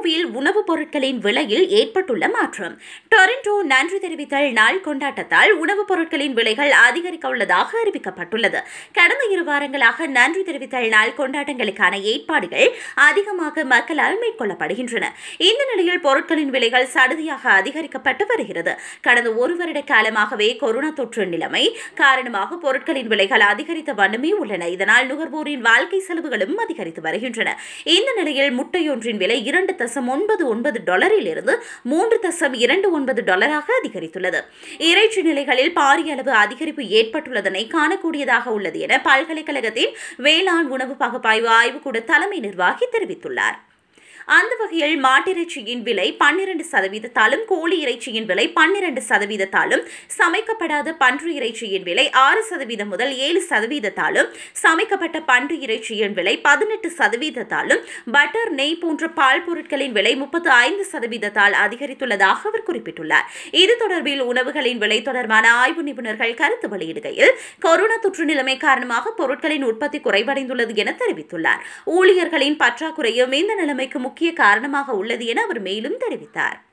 டொரண்டோவில் உணவுப் பொருட்களின் விலையில் ஏற்பட்டுள்ள மாற்றம் டொரண்டோ நன்றி தெரிவித்தல் நாள் கொண்டாட்டத்தால் உணவுப் பொருட்களின் விலைகள் அதிகரிக்க உள்ளதாக அறிவிக்கப்பட்டுள்ளது கடந்த இரு வாரங்களாக நன்றி தெரிவித்தல் நாள் கொண்டாட்டங்களுக்கான ஏற்பாடுகள் அதிகமாக மக்களால் மேற்கொள்ளப்படுகின்றன இந்த நிலையில் பொருட்களின் விலைகள் சடுதியாக அதிகரிக்கப்பட்டு வருகிறது கடந்த ஒரு வருட காலமாகவே கொரோனா தொற்று நிலைமை காரணமாக பொருட்களின் விலைகள் அதிகரித்த வண்ணமே உள்ளன இதனால் நுகர்வோரின் வாழ்க்கை செலவுகளும் அதிகரித்து வருகின்றன இந்த நிலையில் முட்டையொன்றின் விலை இரண்டு தசம் ஒன்பது ஒன்பது டாலரில் இருந்து மூன்று தசம் இரண்டு ஒன்பது டாலராக அதிகரித்துள்ளது இறைச்சி நிலைகளில் பாரிய அளவு அதிகரிப்பு ஏற்பட்டுள்ளதனை காணக்கூடியதாக உள்ளது என பல்கலைக்கழகத்தின் வேளாண் உணவு பகுப்பாய்வு ஆய்வுக்கூட தலைமை நிர்வாகி தெரிவித்துள்ளார் அந்த வகையில் மாட்டிறைச்சியின் விலை பன்னிரண்டு சதவீதத்தாலும் கோழி இறைச்சியின் விலை பன்னிரண்டு சதவீதத்தாலும் சமைக்கப்படாத பன்று இறைச்சியின் விலை ஆறு சதவீதம் முதல் ஏழு சதவீதத்தாலும் சமைக்கப்பட்ட பன்று இறைச்சியின் விலை பதினெட்டு சதவீதத்தாலும் பட்டர் நெய் போன்ற பால் பொருட்களின் விலை முப்பத்து ஐந்து சதவீதத்தால் அதிகரித்துள்ளதாக அவர் குறிப்பிட்டுள்ளார் இது தொடர்பில் உணவுகளின் விலை தொடர்பான ஆய்வு நிபுணர்கள் கருத்து வெளியிடுகையில் கொரோனா தொற்று நிலைமை காரணமாக பொருட்களின் உற்பத்தி குறைவடைந்துள்ளது என தெரிவித்துள்ளார் ஊழியர்களின் பற்றாக்குறையும் இந்த நிலைமைக்கு முக்கிய காரணமாக உள்ளது என அவர் மேலும் தெரிவித்தார்